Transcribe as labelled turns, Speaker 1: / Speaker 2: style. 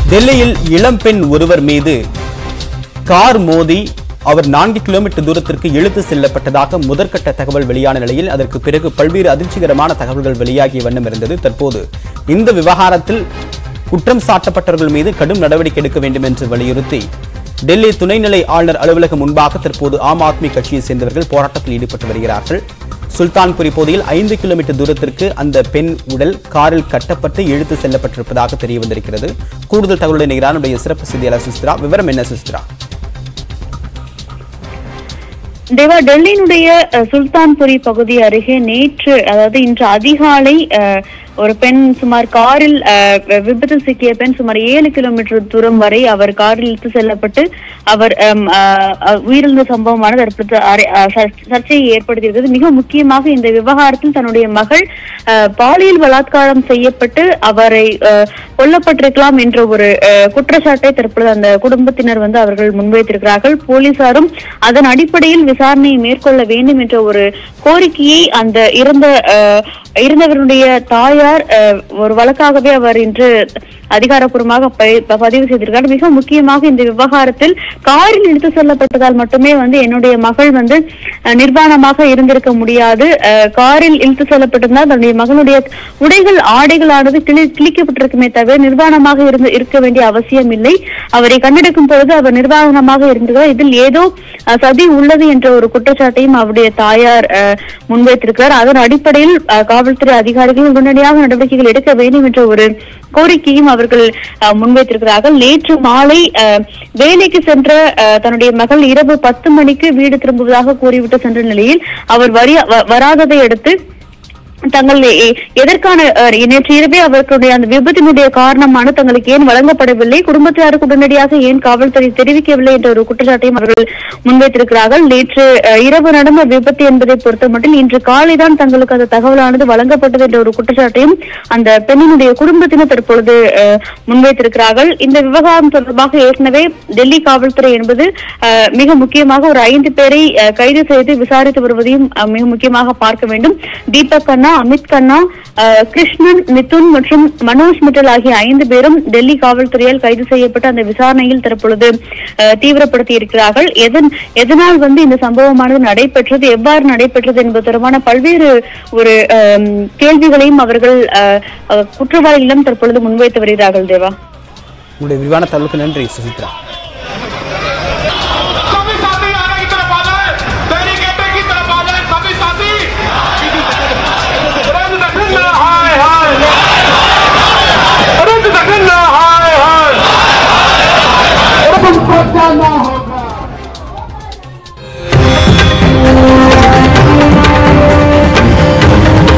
Speaker 1: டெல்லியில் இளம்பெண் ஒருவர் மீது கார் மோதி அவர் நான்கு கிலோமீட்டர் தூரத்திற்கு இழுத்து செல்லப்பட்டதாக முதற்கட்ட தகவல் வெளியான நிலையில் அதற்கு பிறகு பல்வேறு அதிர்ச்சிகரமான தகவல்கள் வெளியாகிய வண்ணம் இருந்தது தற்போது இந்த விவகாரத்தில் குற்றம் சாட்டப்பட்டவர்கள் மீது கடும் நடவடிக்கை எடுக்க வேண்டும் என்று வலியுறுத்தி டெல்லி துணைநிலை ஆளுநர் அலுவலகம் முன்பாக தற்போது ஆம் ஆத்மி கட்சியை சேர்ந்தவர்கள் போராட்டத்தில் ஈடுபட்டு வருகிறார்கள் சுல்தான்புரி பகுதியில் ஐந்து கிலோமீட்டர் தூரத்திற்கு அந்த பெண் உடல் காரில் கட்டப்பட்டு இழுத்து செல்லப்பட்டிருப்பதாக தெரிய வந்திருக்கிறது கூடுதல் தகவலுடன் இணைகிறார் நம்முடைய சிறப்பு செய்தியாளர் சுஸ்திரா விவரம் என்ன சுஸ்திரா
Speaker 2: தேவா டெல்லியினுடைய அஹ், சுல்தான்புரி பகுதி அருகே நேற்று அதாவது இன்று அதிகாலை அஹ், ஒரு பெண் சுமார் காரில் அஹ், விபத்தில் சிக்கிய பெண் சுமார் ஏழு கிலோமீட்டர் தூரம் வரை அவர் காரில் இழுத்து செல்லப்பட்டு அவர் அம், அஹ், அஹ், உயிரிழந்த சம்பவமானது தற்போது அரை- அஹ், சர்- சர்ச்சையை ஏற்படுத்தியிருக்கிறது மிக முக்கியமாக இந்த விவகாரத்தில் தன்னுடைய மகள் அஹ், பாலியல் பலாத்காரம் செய்யப்பட்டு அவரை அஹ், கொல்லப்பட்டிருக்கலாம் என்ற ஒரு அஹ், குற்றச்சாட்டை தற்பொழுது அந்த குடும்பத்தினர் வந்து அவர்கள் முன்வைத்திருக்கிறார்கள் போலீசாரும் அதன் அடிப்படையில் விசாரணையை மேற்கொள்ள வேண்டும் என்ற ஒரு கோரிக்கையை அந்த இறந்த அஹ், இருந்தவருடைய தாயார் அஹ், ஒரு வழக்காகவே அவர் இன்று அதிகாரப்பூர்வமாக ப- ப- பதிவு செய்திருக்கார் மிக முக்கியமாக இந்த விவகாரத்தில் காரில் இழுத்து செல்லப்பட்டதால் மட்டுமே வந்து என்னுடைய மகள் வந்து அஹ், நிர்வாணமாக இருந்திருக்க முடியாது அஹ், காரில் இழுத்து செல்லப்பட்டிருந்தால் தன்னுடைய மகனுடைய உடைகள் ஆடைகளானது கிளி கிழிக்கப்பட்டிருக்குமே தவிர நிர்வாணமாக இருந்து இருக்க வேண்டிய அவசியம் இல்லை அவரை கண்டெடுக்கும் பொழுது அவர் நிர்வாணமாக இருந்திருக்கிறார் இதில் ஏதோ அஹ், சதி உள்ளது என்ற ஒரு குற்றச்சாட்டையும் அவருடைய தாயார் அஹ், முன்வைத்திருக்கிறார் அதன் அடிப்படையில் அஹ், காவல்துறை அதிகாரிகள் உடனடியாக நடவடிக்கைகள் எடுக்க வேண்டும் என்ற ஒரு கோரிக்கையும் அவர்கள் அஹ், முன்வைத்திருக்கிறார்கள் நேற்று மாலை அஹ், வேலைக்கு சென்ற அஹ், தன்னுடைய மகள் இரவு பத்து மணிக்கு வீடு திரும்புவதாக கூறிவிட்டு சென்ற நிலையில் அவர் வரிய- வ- வராததை அடுத்து தங்கள் எ- எதற்கான அஹ், நேற்று இரவே அவர்களுடைய அந்த விபத்தினுடைய காரணமான தங்களுக்கு ஏன் வழங்கப்படவில்லை குடும்பத்தாருக்கு உடனடியாக ஏன் காவல்துறை தெரிவிக்கவில்லை என்ற ஒரு குற்றச்சாட்டையும் அவர்கள் முன்வைத்திருக்கிறார்கள் நேற்று அஹ், இரவு நடந்த விபத்து என்பதை பொறுத்தமட்டில் இன்று காலைதான் தங்களுக்கு அந்த தகவலானது வழங்கப்பட்டது என்ற ஒரு குற்றச்சாட்டையும் அந்த பெண்ணினுடைய குடும்பத்தினர் தற்பொழுது அஹ், முன்வைத்திருக்கிறார்கள் இந்த விவகாரம் தொடர்பாக ஏற்கனவே டெல்லி காவல்துறை என்பது அஹ், மிக முக்கியமாக ஒரு ஐந்து பேரை அஹ், கைது செய்து விசாரித்து வருவதையும் அஹ், மிக முக்கியமாக பார்க்க வேண்டும் தீபக் கண்ணா அமித் கண்ணா அஹ், கிருஷ்ணன் மிதுன் மற்றும் மனோஜ் மிட்டல் ஆகிய ஐந்து பேரும் டெல்லி காவல்துறையால் கைது செய்யப்பட்டு அந்த விசாரணையில் தற்பொழுது அஹ், தீவிரப்படுத்தி இருக்கிறார்கள் எதன் எதனால் வந்து இந்த சம்பவமானது நடைபெற்றது எவ்வாறு நடைபெற்றது என்பது தொடர்பான பல்வேறு ஒரு அஹ், கேள்விகளையும் அவர்கள் அஹ், அஹ், குற்றவாளிகளிடம் தற்பொழுது முன்வைத்து வருகிறார்கள் தேவா
Speaker 1: உங்களுடைய விரிவான தகவலுக்கு நன்றி சுசித்ரா